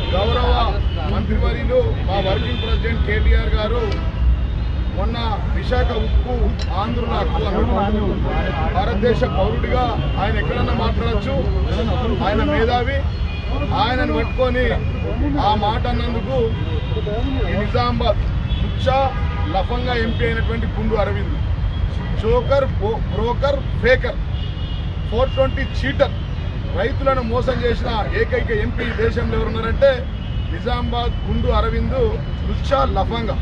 గౌరవ మంత్రివర్యులు మా వర్కింగ్ ప్రెసిడెంట్ కేటీఆర్ గారు మొన్న విశాఖ ఉక్కు ఆంధ్రుల హక్కు అన్నాడు భారతదేశ పౌరుడిగా ఆయన ఎక్కడన్నా మాట్లాడచ్చు ఆయన మేధావి ఆయనను పట్టుకొని ఆ మాట అన్నందుకు ఈ నిజామాబాద్ ఉచ్చా లఫంగా ఎంపీ అయినటువంటి గుండు అరవింద్ జోకర్ బో- broker faker four twenty cheater రైతులను మోసం చేసిన ఏకైక ఎంపీ ఈ దేశంలో ఎవరున్నారంటే నిజామాబాద్ గుండు అరవింద్ లుచ్చా లఫంగా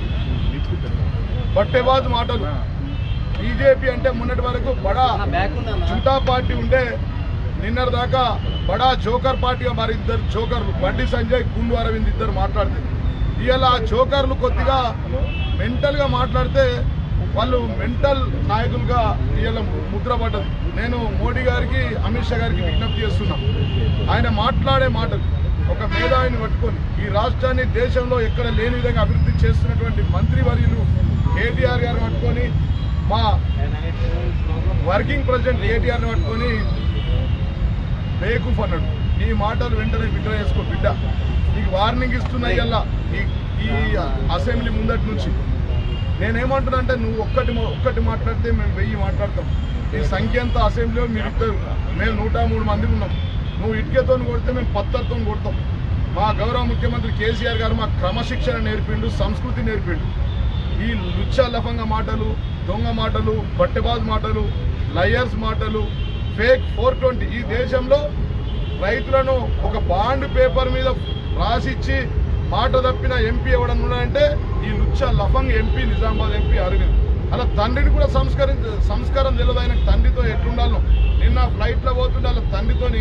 బట్టెబాజు మాటలు బీజేపీ అంటే మొన్నటి వరకు బడా జుటా పార్టీ ఉండే నిన్నటి దాకా బడా జోకర్ పార్టీగా మరి ఇద్దరు జోకర్లు బండి సంజయ్ గుండు అరవింద్ ఇద్దరు మాట్లాడితే ఇవాళ ఆ జోకర్లు కొద్దిగా మెంటల్గా మాట్లాడితే వాళ్ళు మెంటల్ నాయకులుగా ఇవాళ ముద్ర పడ్డది నేను మోడీ గారికి అమిత్ షా గారికి విజ్ఞప్తి చేస్తున్నా ఆయన మాట్లాడే మాటలు ఒక మేధావిని పట్టుకొని ఈ రాష్ట్రాన్ని దేశంలో ఎక్కడ లేని విధంగా అభివృద్ధి చేస్తున్నటువంటి మంత్రివర్యులు కేటీఆర్ గారిని పట్టుకొని మా వర్కింగ్ ప్రెసిడెంట్ కేటీఆర్ని పట్టుకొని బేకూఫ్ అన్నాడు నీ మాటలు వెంటనే విడ్రా చేసుకో బిడ్డ నీకు వార్నింగ్ ఇస్తున్నా ఇవాళ ఈ ఈ అసెంబ్లీ ముందటి నుంచి నేనేమంటున్నా అంటే నువ్వు ఒక్కటి మా- ఒక్కటి మాట్లాడితే మేము వెయ్యి మాట్లాడతాం ఈ సంఖ్య అంతా అసెంబ్లీలో మీరు ఇద్దరు మేము నూట మూడు మంది ఉన్నాం నువ్వు ఇటుకతో కొడితే మేము పత్తర్తో కొడతాం మా గౌరవ ముఖ్యమంత్రి కేసీఆర్ గారు మా క్రమశిక్షణ నేర్పిండు సంస్కృతి నేర్పిండు ఈ లుచ్చా లఫంగా మాటలు దొంగ మాటలు బట్టెబాజ్ మాటలు లయర్స్ మాటలు ఫేక్ ఫోర్ ట్వంటీ ఈ దేశంలో రైతులను ఒక బాండ్ పేపర్ మీద రాసిచ్చి మాట తప్పిన ఎంపీ ఎవడన్నా ఉన్నాడంటే ఈ లుచ్చ లఫంగ్ ఎంపీ నిజామాబాద్ ఎంపీ అరవింద్ అలా తండ్రిని కూడా సంస్కరించ సంస్కారం తెలియదు ఆయన తండ్రితో ఎట్లుండాలో నిన్న ఫ్లైట్లో పోతుండే వాళ్ళ తండ్రితోని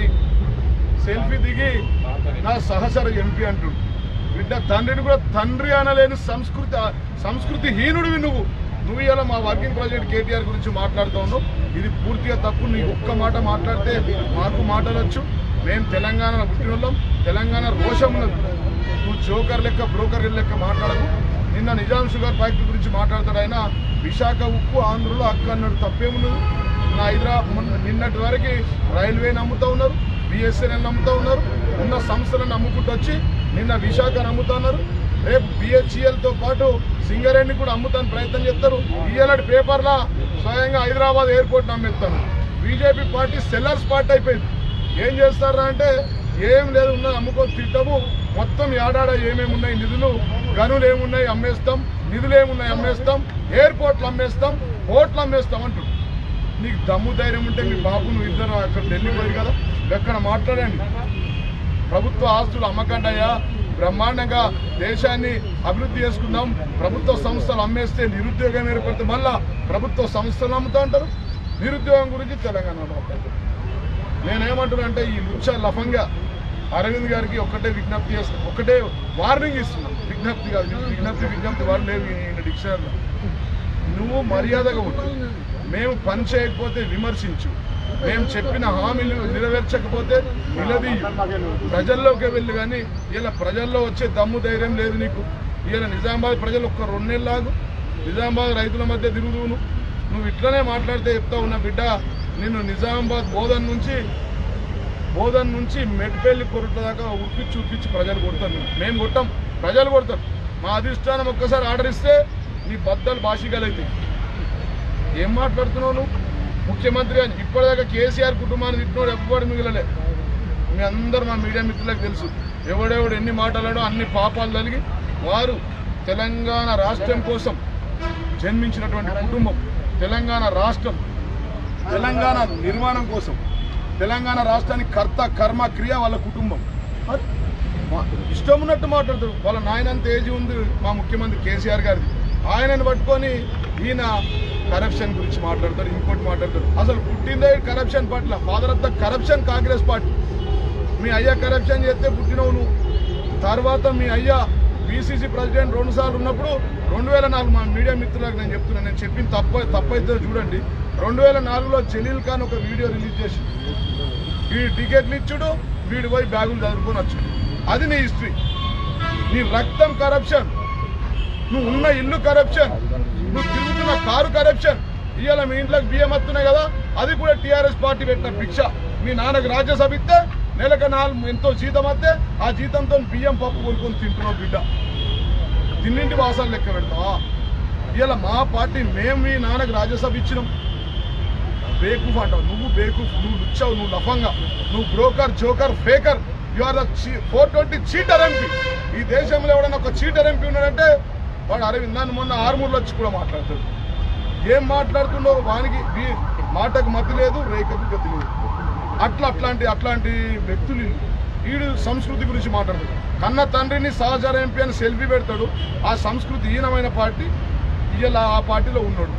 సెల్ఫీ దిగి నా సహచర ఎంపీ అంటుండు బిడ్డ తండ్రిని కూడా తండ్రి అనలేని సంస్కృతి సంస్కృతి హీనుడివి నువ్వు నువ్వు ఇలా మా వర్కింగ్ ప్రెసిడెంట్ కేటీఆర్ గురించి మాట్లాడుతూ ఉన్నావు ఇది పూర్తిగా తప్పు నీ ఒక్క మాట మాట్లాడితే మాకు మాట్లాడచ్చు మేము తెలంగాణ పుట్టిన వాళ్ళం తెలంగాణ రోషం ఉన్నది నువ్వు జోకర్ లెక్క బ్రోకర్ లెక్క మాట్లాడకు నిన్న నిజాం షుగర్ ఫ్యాక్టరీ గురించి మాట్లాడతాడు ఆయన విశాఖ ఉక్కు ఆంధ్రలో హక్కు అన్నాడు తప్పేమున్నది నా హైదరాబాద్ మొన్న- నిన్నటి వరకు రైల్వే నమ్ముతూ ఉన్నారు బిఎస్ఎన్ఎల్ నమ్ముతూ ఉన్నారు ఉన్న సంస్థలను నమ్ముకుంటూ వచ్చి నిన్న విశాఖ నమ్ముతా ఉన్నారు రేపు BHEL తో పాటు సింగరేణి కూడా అమ్ముతాను ప్రయత్నం చేస్తారు ఇయ్యాలటి పేపర్లా స్వయంగా హైదరాబాద్ ఎయిర్పోర్ట్ నమ్మేస్తాను బీజేపీ పార్టీ సెల్లర్స్ పార్టీ అయిపోయింది ఏం చేస్తారా అంటే ఏం లేదు ఉన్నది అమ్ముకొని తిట్టము మొత్తం ఏడాడ ఏమేమి ఉన్నాయి నిధులు గనులు ఏమున్నాయి అమ్మేస్తాం నిధులు ఏమున్నాయి అమ్మేస్తాం ఎయిర్పోర్ట్లు అమ్మేస్తాం పోర్ట్లు అమ్మేస్తాం అంటున్నారు నీకు దమ్ము ధైర్యం ఉంటే మీ బాబు నువ్వు ఇద్దరు అక్కడ ఢిల్లీ పోయి కదా ఎక్కడ మాట్లాడండి ప్రభుత్వ ఆస్తులు అమ్మకండి అయ్యా బ్రహ్మాండంగా దేశాన్ని అభివృద్ధి చేసుకుందాం ప్రభుత్వ సంస్థలు అమ్మేస్తే నిరుద్యోగం ఏర్పడితే మళ్ళా ప్రభుత్వ సంస్థలు అమ్ముతూ ఉంటారు నిరుద్యోగం గురించి తెలంగాణలో మాట్లాడతారు నేనేమంటున్నా అంటే ఈ లుచ్చ లఫంగా అరవింద్ గారికి ఒక్కటే విజ్ఞప్తి చేస్తాను ఒకటే వార్నింగ్ ఇస్తున్నాను విజ్ఞప్తి కాదు విజ్ఞప్తి విజ్ఞప్తి వారు లేవు ఈయన డిక్షనరీలో నువ్వు మర్యాదగా ఉండు మేము పని చేయకపోతే విమర్శించు మేము చెప్పిన హామీలు నెరవేర్చకపోతే నిలదీయు ప్రజల్లోకి వెళ్ళి కానీ ఇలా ప్రజల్లో వచ్చే దమ్ము ధైర్యం లేదు నీకు ఇలా నిజామాబాద్ ప్రజలు ఒక్క రెండు నెలలు లాగు నిజామాబాద్ రైతుల మధ్య తిరుగుదువును నువ్వు ఇట్లనే మాట్లాడితే చెప్తా ఉన్నా బిడ్డ నిన్ను నిజామాబాద్ బోధన్ నుంచి బోధన్ నుంచి మెట్పల్లి కొరట్ల దాకా ఉరికిచ్చి ఉరికిచ్చి ప్రజలు కొడతారు నిన్ను. మేము కొట్టాం ప్రజలు కొడతారు మా అధిష్టానం ఒక్కసారి ఆర్డర్ ఇస్తే నీ బద్దలు భాషికలైతాయి ఏం మాట్లాడుతున్నావు నువ్వు ముఖ్యమంత్రి అని ఇప్పటిదాకా కేసీఆర్ కుటుంబాన్ని తిట్టినోడు ఎవ్వడు మిగిలలే మీ అందరు మా మీడియా మిత్రులకు తెలుసు ఎవడెవడు ఎన్ని మాటలాడో అన్ని పాపాలు కలిగి వారు తెలంగాణ రాష్ట్రం కోసం జన్మించినటువంటి కుటుంబం తెలంగాణ రాష్ట్రం తెలంగాణ నిర్మాణం కోసం తెలంగాణ రాష్ట్రానికి కర్త కర్మ క్రియ వాళ్ళ కుటుంబం మరి మా- ఇష్టం ఉన్నట్టు మాట్లాడతారు వాళ్ళ నాయనంత ఏజ్ ఉంది మా ముఖ్యమంత్రి కేసీఆర్ గారిది ఆయనను పట్టుకొని ఈయన కరప్షన్ గురించి మాట్లాడతాడు ఇంకోటి మాట్లాడతాడు అసలు పుట్టిందే కరప్షన్ పట్ల father of the corruption Congress party మీ అయ్యా కరప్షన్ చేస్తే పుట్టినవు నువ్వు తర్వాత మీ అయ్యా బీసీసీ ప్రెసిడెంట్ రెండు సార్లు ఉన్నప్పుడు రెండు వేల నాలుగు మా మీడియా మిత్రులకు నేను చెప్తున్నాను నేను చెప్పిన తప్ప తప్పైతే చూడండి రెండు వేల నాలుగులో జలీల్ ఖాన్ ఒక వీడియో రిలీజ్ చేసి ఈ టికెట్లు ఇచ్చుడు వీడి పోయి బ్యాగులు చదువుకొని వచ్చుడు అది నీ హిస్టరీ నీ రక్తం కరప్షన్ నువ్వు ఉన్న ఇల్లు కరప్షన్ నువ్వు తిరుగుతున్న కారు కరప్షన్ ఇవాళ మీ ఇంట్లోకి బియ్యం వస్తున్నాయి కదా అది కూడా టీఆర్ఎస్ పార్టీ పెట్టిన భిక్ష మీ నాన్నకు రాజ్యసభ ఇస్తే నెలకు నాలుగు ఎంతో జీతం వస్తే ఆ జీతంతో బియ్యం పప్పు కొనుక్కొని తింటున్నావు బిడ్డ తిన్నింటి వాసాలు లెక్క పెడతావా ఇలా మా పార్టీ మేము మీ నాన్నకు రాజ్యసభ ఇచ్చినాం బేకూఫ్ అంటావు నువ్వు బేకూఫ్ నువ్వు లుచ్చావు నువ్వు లఫంగా నువ్వు broker joker faker you are the four twenty cheater MP ఈ దేశంలో ఎవడైనా ఒక చీటర్ ఎంపీ ఉన్నాడంటే వాడు అరవింద్ నన్ను మొన్న ఆర్మూర్లో వచ్చి కూడా మాట్లాడతాడు ఏం మాట్లాడుతుండో వానికి వీ- మాటకు మతి లేదు రేఖకు గతి లేదు అట్లా అట్లాంటి అట్లాంటి వ్యక్తులు వీళ్ళు. వీడు సంస్కృతి గురించి మాట్లాడతాడు కన్న తండ్రిని సహచర ఎంపీ అని సెల్ఫీ పెడతాడు ఆ సంస్కృతి హీనమైన పార్టీ ఇవాళ ఆ పార్టీలో ఉన్నాడు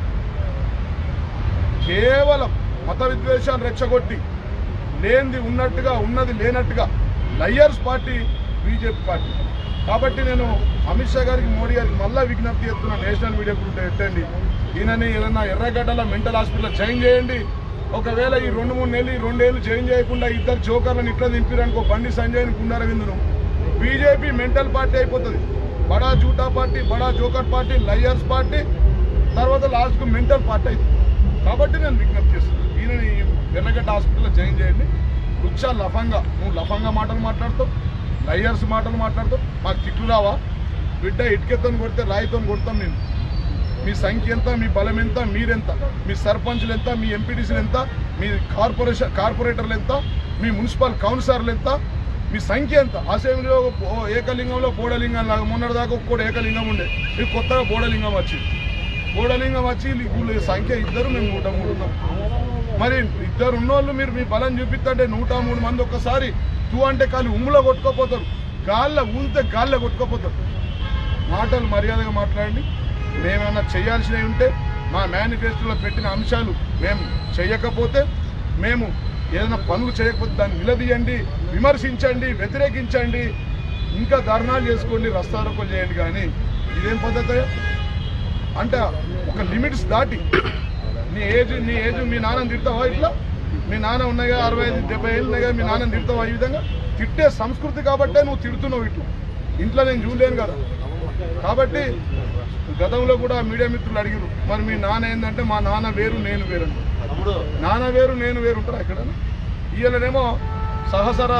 కేవలం మత విద్వేషాలు రెచ్చగొట్టి లేనిది ఉన్నట్టుగా ఉన్నది లేనట్టుగా లయర్స్ పార్టీ బీజేపీ పార్టీ కాబట్టి నేను అమిత్ షా గారికి మోడీ గారికి మళ్ళా విజ్ఞప్తి చేస్తున్నా నేషనల్ మీడియా గ్రూప్ ఎట్టండి ఈయనని ఏదైనా ఎర్రగడ్డల మెంటల్ హాస్పిటల్ జాయిన్ చేయండి ఒకవేళ ఈ రెండు మూడు నెలలు ఈ రెండేళ్ళు జాయిన్ చేయకుండా ఇద్దరు జోకర్లను ఇట్లా దింపిరనుకో బండి సంజయ్ని గుండారవిందును బీజేపీ మెంటల్ పార్టీ అయిపోతుంది బడా జూటా పార్టీ బడా జోకర్ పార్టీ లయర్స్ పార్టీ తర్వాత లాస్ట్కు మెంటల్ పార్టీ అవుతుంది కాబట్టి నేను విజ్ఞప్తి చేస్తున్నాను ఈయనని ఎర్రగడ్డ హాస్పిటల్లో జాయిన్ చేయండి రుచ్చా లఫంగా నువ్వు లఫంగా మాటలు మాట్లాడుతావు లయర్స్ మాటలు మాట్లాడుతావు మాకు తిట్లు రావా బిడ్డ ఇటుకెత్తో కొడితే రాయితో కొడతాం నేను మీ సంఖ్య ఎంత మీ బలం ఎంత మీరెంత మీ సర్పంచ్లు ఎంత మీ ఎంపీటీసీలు ఎంత మీ కార్పొరేషన్ కార్పొరేటర్లు ఎంత మీ మున్సిపల్ కౌన్సిలర్లు ఎంత మీ సంఖ్య ఎంత అసెంబ్లీలో ఓ ఏకలింగంలో బోడలింగం లాగా మొన్నటిదాకా ఒక్కడు ఏకలింగం ఉండే ఇది కొత్తగా బోడలింగం వచ్చింది బోడలింగం వచ్చి వీళ్ళ సంఖ్య ఇద్దరు మేము నూట మూడు ఉన్నాం మరి ఇద్దరు ఉన్నోళ్ళు మీరు మీ బలం చూపిస్తుంటే నూట మూడు మంది ఒక్కసారి తూ అంటే కాలు ఉమ్ములో కొట్టుకోపోతారు గాల్లో ఊంతే గాల్లో కొట్టుకోపోతారు మాటలు మర్యాదగా మాట్లాడండి మేమేమన్నా చేయాల్సినవి ఉంటే మా మేనిఫెస్టోలో పెట్టిన అంశాలు మేము చేయకపోతే మేము ఏదైనా పనులు చేయకపోతే దాన్ని నిలదీయండి విమర్శించండి వ్యతిరేకించండి ఇంకా ధర్నాలు చేసుకోండి రస్తారోకలు చేయండి కానీ ఇదేం పద్ధతి అంటే ఒక లిమిట్స్ దాటి నీ ఏజ్ నీ ఏజ్ మీ నాన్నని తిడతావా ఇట్లా మీ నాన్న ఉన్నాయా అరవై ఐదు డెబ్బై ఏళ్ళు ఉన్నాయా మీ నాన్నని తిడతావా ఈ విధంగా తిట్టే సంస్కృతి కాబట్టే నువ్వు తిడుతున్నావు ఇట్లా ఇంట్లో నేను చూడలేను కదా కాబట్టి గతంలో కూడా మీడియా మిత్రులు అడిగారు మరి మీ నాన్న ఏంటంటే మా నాన్న వేరు నేను వేరు అని నాన్న వేరు నేను వేరు ఉంటారా ఇక్కడ ఈయననేమో సహసర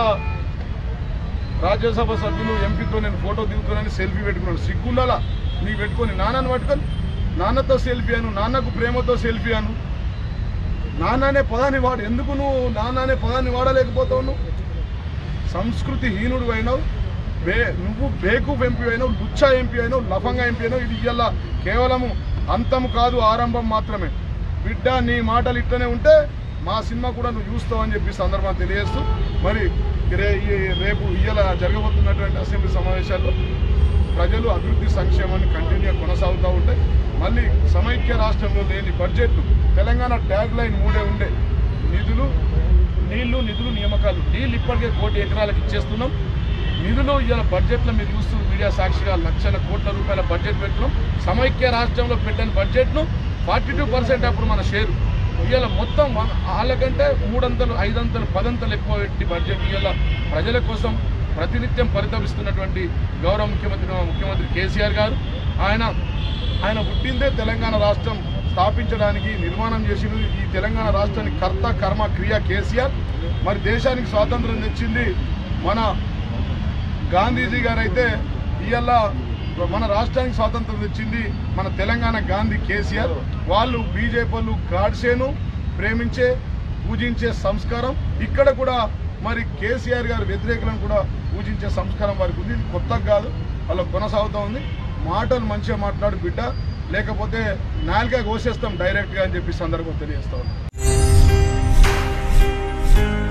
రాజ్యసభ సభ్యులు ఎంపీతో నేను ఫోటో దిగుతున్నానని సెల్ఫీ పెట్టుకున్నాను సిగ్గుండాలా నీకు పెట్టుకొని నాన్నని పట్టుకొని నాన్నతో సెల్ఫీ అను నాన్నకు ప్రేమతో సెల్ఫీ అను నాన్న అనే పదాన్ని వాడు ఎందుకు నువ్వు నాన్న అనే పదాన్ని వాడలేకపోతావు నువ్వు సంస్కృతి హీనుడు అయినావు బే నువ్వు బేకూఫ్ ఎంపీ అయినావు లుచ్చా ఎంపీ అయినావు లఫంగా ఎంపీ అయినావు ఇది ఇవాళ కేవలము అంతం కాదు ఆరంభం మాత్రమే బిడ్డ నీ మాటలు ఇట్లనే ఉంటే మా సినిమా కూడా నువ్వు చూస్తావు అని చెప్పి సందర్భాన్ని తెలియజేస్తూ మరి రే ఈ- రేపు ఇవాళ జరగబోతున్నటువంటి అసెంబ్లీ సమావేశాల్లో ప్రజలు అభివృద్ధి సంక్షేమాన్ని కంటిన్యూగా కొనసాగుతూ ఉంటాయి మళ్ళీ సమైక్య రాష్ట్రంలో లేని బడ్జెట్ తెలంగాణ ట్యాగ్ లైన్ మూడే ఉండే నిధులు నీళ్లు నిధులు నియామకాలు నీళ్ళు ఇప్పటికే కోటి ఎకరాలకు ఇచ్చేస్తున్నాం నిధులు ఇవాళ బడ్జెట్లో మీరు చూస్తూ మీడియా సాక్షిగా లక్షల కోట్ల రూపాయల బడ్జెట్ పెట్టున్నాం సమైక్య రాష్ట్రంలో పెట్టిన బడ్జెట్ను ఫార్టీ టూ పర్సెంట్ అప్పుడు మన షేరు ఇవాళ మొత్తం వన్- వాళ్ళకంటే మూడంతలు ఐదంతలు పదంతలు ఎక్కువ పెట్టి బడ్జెట్ ఇవాళ ప్రజల కోసం ప్రతినిత్యం పరితపిస్తున్నటువంటి గౌరవ ముఖ్యమంత్రి ముఖ్యమంత్రి కేసీఆర్ గారు ఆయన ఆయన పుట్టిందే తెలంగాణ రాష్ట్రం స్థాపించడానికి నిర్మాణం చేసింది ఈ తెలంగాణ రాష్ట్రానికి కర్త కర్మ క్రియ కేసీఆర్ మరి దేశానికి స్వాతంత్రం తెచ్చింది మన గాంధీజీ గారు అయితే ఇవాళ మన రాష్ట్రానికి స్వాతంత్రం తెచ్చింది మన తెలంగాణ గాంధీ కేసీఆర్ వాళ్ళు బీజేపీ వాళ్ళు గాడ్సేను ప్రేమించే పూజించే సంస్కారం ఇక్కడ కూడా మరి కేసీఆర్ గారు వ్యతిరేకులను కూడా పూజించే సంస్కారం వారికి ఉంది ఇది కొత్తగా కాదు అలా కొనసాగుతూ ఉంది మాటలు మంచిగా మాట్లాడు బిడ్డ లేకపోతే నాలుగా కోసేస్తాం డైరెక్ట్గా అని చెప్పి సందర్భం తెలియజేస్తా ఉన్నాం